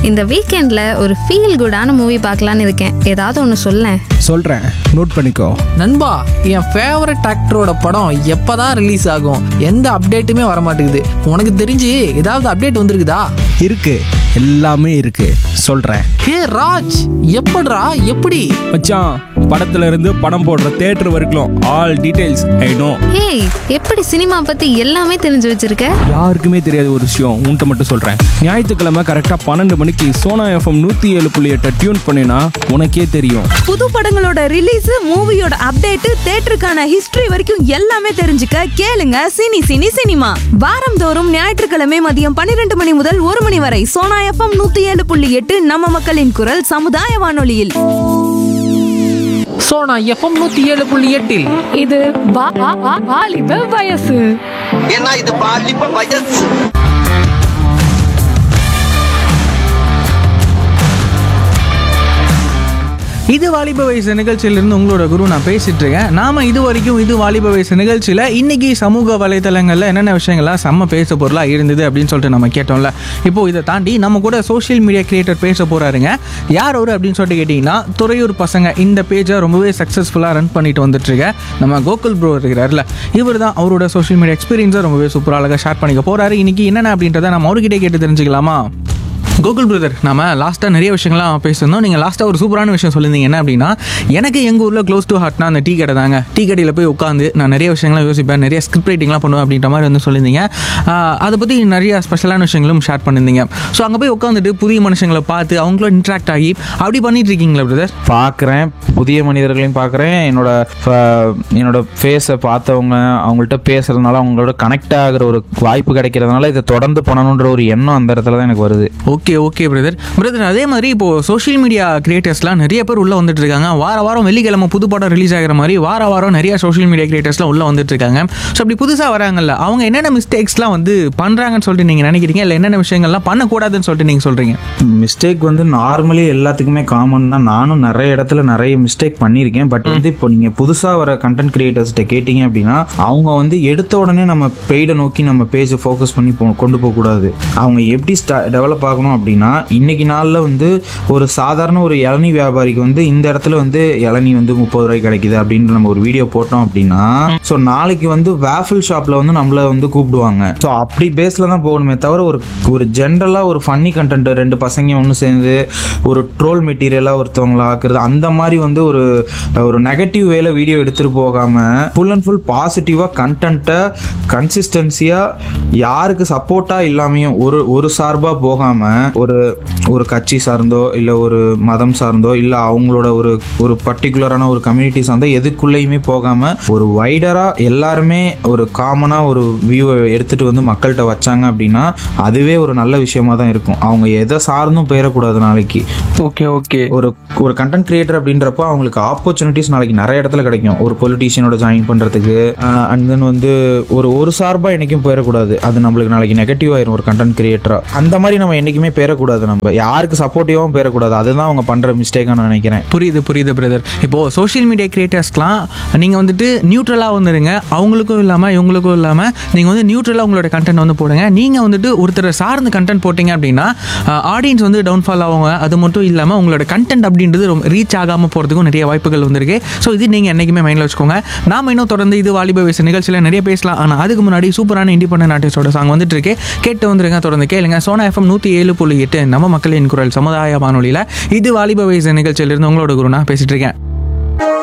இந்த வீக்கெண்டில் ஒரு ஃபீல் குடான மூவி பார்க்கலான்னு இருக்கேன் ஏதாவது ஒன்று சொல்லேன் சொல்கிறேன் நோட் பண்ணிக்கோ நண்பா என் ஃபேவரட் ஆக்டரோட படம் எப்பதான் ரிலீஸ் ஆகும் எந்த அப்டேட்டுமே வர மாட்டேங்குது உனக்கு தெரிஞ்சு ஏதாவது அப்டேட் வந்திருக்குதா இருக்கு எல்லாமே இருக்கு சொல்கிறேன் ஹே ராஜ் எப்படிடா எப்படி மச்சான் படத்துல இருந்து படம் போடுற தேட்டர் வரைக்கும் all details I know hey எப்படி சினிமா பற்றி எல்லாமே தெரிஞ்சு வச்சிருக்க யாருக்குமே தெரியாத ஒரு விஷயம் உன்கிட்ட மட்டும் சொல்கிறேன் ஞாயிற்றுக்கிழமை கரெக்டாக பன்னெண்டு மணிக்கு சோனா எஃப்எம் நூற்றி ஏழு புள்ளி எட்டை டியூன் பண்ணினா உனக்கே தெரியும் புது படங்களோட ரிலீஸ் மூவியோட அப்டேட் தேட்டருக்கான ஹிஸ்டரி வரைக்கும் எல்லாமே தெரிஞ்சுக்க கேளுங்க சினி சினி சினிமா வாரந்தோறும் ஞாயிற்றுக்கிழமை மதியம் பன்னிரண்டு மணி முதல் ஒரு மணி வரை சோனா எஃப்எம் நூத்தி ஏழு புள்ளி எட்டு நம்ம மக்களின் குரல் சமுதாய வானொலியில் ஸோ நான் எஃப்எம் நூற்றி ஏழு புள்ளி எட்டில் இது வா- வா- வா- வாலிப வயசு ஏன்னா இது பாலிப்ப வயசு இது வாலிப வயசு நிகழ்ச்சியிலிருந்து உங்களோட குரு நான் பேசிட்டு இருக்கேன் நாம இது வரைக்கும் இது வாலிப வயசு நிகழ்ச்சியில இன்னைக்கு சமூக வலைதளங்கள்ல என்னென்ன விஷயங்கள்லாம் செம்ம பேச பொருளா இருந்தது அப்படின்னு சொல்லிட்டு நம்ம கேட்டோம்ல இப்போ இதை தாண்டி நம்ம கூட சோஷியல் மீடியா கிரியேட்டர் பேச போறாருங்க யார் அவரு அப்படின்னு சொல்லிட்டு கேட்டீங்கன்னா துறையூர் பசங்க இந்த பேஜை ரொம்பவே சக்ஸஸ்ஃபுல்லாக ரன் பண்ணிட்டு வந்துட்டு இருக்க நம்ம கோகுல் ப்ரோ இருக்கிறார்ல இவர் தான் அவரோட சோஷியல் மீடியா எக்ஸ்பீரியன்ஸை ரொம்பவே சூப்பராக அழகாக ஷேர் பண்ணிக்க போறாரு இன்னைக்கு என்னென்ன அப்படின்றத நம்ம அவர்கிட்ட கேட்டு தெரிஞ்சுக்கலாமா கோகுல் பிரதர் நாம லாஸ்ட்டாக நிறைய விஷயங்கள்லாம் பேசியிருந்தோம் நீங்கள் லாஸ்ட்டாக ஒரு சூப்பரான விஷயம் சொல்லியிருந்தீங்க என்ன அப்படின்னா எனக்கு எங்கள் ஊரில் க்ளோஸ் டு ஹார்ட்னா அந்த டீ கடை தாங்க டீ கடையில் போய் உட்காந்து நான் நிறைய விஷயங்கள்லாம் யோசிப்பேன் நிறைய ஸ்கிரிப்ட் ரைட்டிங்லாம் பண்ணுவேன் அப்படின்ற மாதிரி வந்து சொல்லியிருந்தீங்க ஆஹ் அதை பற்றி நிறைய ஸ்பெஷலான விஷயங்களும் ஷேர் பண்ணியிருந்தீங்க ஸோ அங்கே போய் உட்காந்துட்டு புதிய மனுஷங்களை பார்த்து அவங்களோட இன்ட்ராக்ட் ஆகி அப்படி பண்ணிட்டு இருக்கீங்களா பிரதர் பார்க்குறேன் புதிய மனிதர்களையும் பார்க்குறேன் என்னோட ஃப- என்னோட ஃபேஸை பார்த்தவங்க அவங்கள்ட்ட பேசுறதுனால அவங்களோட கனெக்ட் ஆகிற ஒரு வாய்ப்பு கிடைக்கிறதுனால இதை தொடர்ந்து பண்ணணுன்ற ஒரு எண்ணம் அந்த இடத்துல தான் எனக்கு வருது ஓகே ஓகே பிரதர் பிரதர் அதே மாதிரி இப்போ சோஷியல் மீடியா கிரியேட்டர்ஸ்லாம் நிறைய பேர் உள்ள வந்துட்டு இருக்காங்க வார வாரம் வெள்ளிக்கிழமை புது படம் ரிலீஸ் ஆகிற மாதிரி வார வாரம் நிறைய சோஷியல் மீடியா கிரியேட்டர்ஸ்லாம் உள்ள வந்துட்டு இருக்காங்க ஸோ அப்படி புதுசாக வராங்கல்ல அவங்க என்னென்ன மிஸ்டேக்ஸ்லாம் வந்து பண்ணுறாங்கன்னு சொல்லிட்டு நீங்கள் நினைக்கிறீங்க இல்லை என்னென்ன விஷயங்கள்லாம் பண்ணக்கூடாதுன்னு சொல்லிட்டு நீங்கள் சொல்கிறீங்க மிஸ்டேக் வந்து நார்மலி எல்லாத்துக்குமே காமன் தான் நானும் நிறைய இடத்துல நிறைய மிஸ்டேக் பண்ணியிருக்கேன் பட் வந்து இப்போ நீங்கள் புதுசாக வர கண்டென்ட் கிரியேட்டர்ஸ்கிட்ட கேட்டிங்க அப்படின்னா அவங்க வந்து எடுத்த உடனே நம்ம பெய்டை நோக்கி நம்ம பேஜை ஃபோக்கஸ் பண்ணி போ கொண்டு போகக்கூடாது அவங்க எப்படி ஸ்டா டெவலப் ஆகணும் அப்படின்னா இன்னைக்கு நாளில் வந்து ஒரு சாதாரண ஒரு இளநீ வியாபாரிக்கு வந்து இந்த இடத்துல வந்து இளநீ வந்து முப்பது ரூபாய்க்கு கிடைக்குது அப்படின்ற நம்ம ஒரு வீடியோ போட்டோம் அப்படின்னா ஸோ நாளைக்கு வந்து வேஃபில் ஷாப்பில் வந்து நம்மள வந்து கூப்பிடுவாங்க ஸோ அப்படி பேஸில் தான் போகணுமே தவிர ஒரு ஒரு ஜென்ரலாக ஒரு ஃபன்னி கண்டென்ட் ரெண்டு பசங்க ஒன்று சேர்ந்து ஒரு ட்ரோல் மெட்டீரியலாக ஒருத்தவங்கள ஆக்குறது அந்த மாதிரி வந்து ஒரு ஒரு நெகட்டிவ் வேல வீடியோ எடுத்துகிட்டு போகாமல் ஃபுல் அண்ட் ஃபுல் பாசிட்டிவாக கண்டென்ட்டை கன்சிஸ்டன்சியாக யாருக்கு சப்போர்ட்டாக இல்லாமையும் ஒரு ஒரு சார்பாக போகாமல் ஒரு ஒரு கட்சி சார்ந்தோ இல்லை ஒரு மதம் சார்ந்தோ இல்லை அவங்களோட ஒரு ஒரு பர்டிகுலரான ஒரு கம்யூனிட்டி சார்ந்தோ எதுக்குள்ளேயுமே போகாமல் ஒரு வைடராக எல்லாருமே ஒரு காமனாக ஒரு வியூவை எடுத்துகிட்டு வந்து மக்கள்கிட்ட வச்சாங்க அப்படின்னா அதுவே ஒரு நல்ல விஷயமா தான் இருக்கும் அவங்க எதை சார்ந்தும் போயிடக்கூடாது நாளைக்கு ஓகே ஓகே ஒரு ஒரு கண்டென்ட் கிரியேட்டர் அப்படின்றப்போ அவங்களுக்கு ஆப்பர்ச்சுனிட்டிஸ் நாளைக்கு நிறைய இடத்துல கிடைக்கும் ஒரு பொலிட்டீஷியனோட ஜாயின் பண்ணுறதுக்கு அண்ட் தென் வந்து ஒரு ஒரு சார்பாக என்றைக்கும் போயிடக்கூடாது அது நம்மளுக்கு நாளைக்கு நெகட்டிவ் ஆயிரும் ஒரு கண்டென்ட் கிரியேட்டராக அந்த மாதிரி நம்ம என்றைக்குமே போயிடக்கூடாது நம்ம யாருக்கு சப்போர்ட்டிவாகவும் போயிடக்கூடாது அதுதான் அவங்க பண்ணுற மிஸ்டேக்காக நான் நினைக்கிறேன் புரியுது புரியுது பிரதர் இப்போ சோஷியல் மீடியா கிரியேட்டர்ஸ்லாம் நீங்கள் வந்துட்டு நியூட்ரலாக வந்துடுங்க அவங்களுக்கும் இல்லாமல் இவங்களுக்கும் இல்லாமல் நீங்கள் வந்து நியூட்ரலாக உங்களோட கண்டென்ட் வந்து போடுங்க நீங்கள் வந்துட்டு ஒருத்தரை சார்ந்து கண்டென்ட் போட்டிங்க அப்படின்னா ஆடியன்ஸ் வந்து டவுன்ஃபால் ஆவாங்க அது மட்டும் இல்லாமல் உங்களோட கண்டென்ட் அப்படின்றது ரொம்ப ரீச் ஆகாமல் போகிறதுக்கும் நிறைய வாய்ப்புகள் வந்திருக்கு ஸோ இது நீங்கள் என்றைக்குமே மைண்டில் வச்சுக்கோங்க நாம இன்னும் தொடர்ந்து இது வாலிப வயசு நிகழ்ச்சியில் நிறைய பேசலாம் ஆனால் அதுக்கு முன்னாடி சூப்பரான இண்டிபெண்டன்ட் ஆர்டிஸ்டோட சாங் வந்துட்டு இருக்கு கேட்டு வந்துருங்க தொடர்ந்து கேளுங்க சோனா எஃப்எம் நூற்றி ஏழு புள்ளி எட்டு நம்ம மக்களின் குரல் சமுதாய வானொலியில் இது வாலிப வயசு நிகழ்ச்சியிலிருந்து உங்களோட குரு நான் பேசிட்டு இருக்கேன்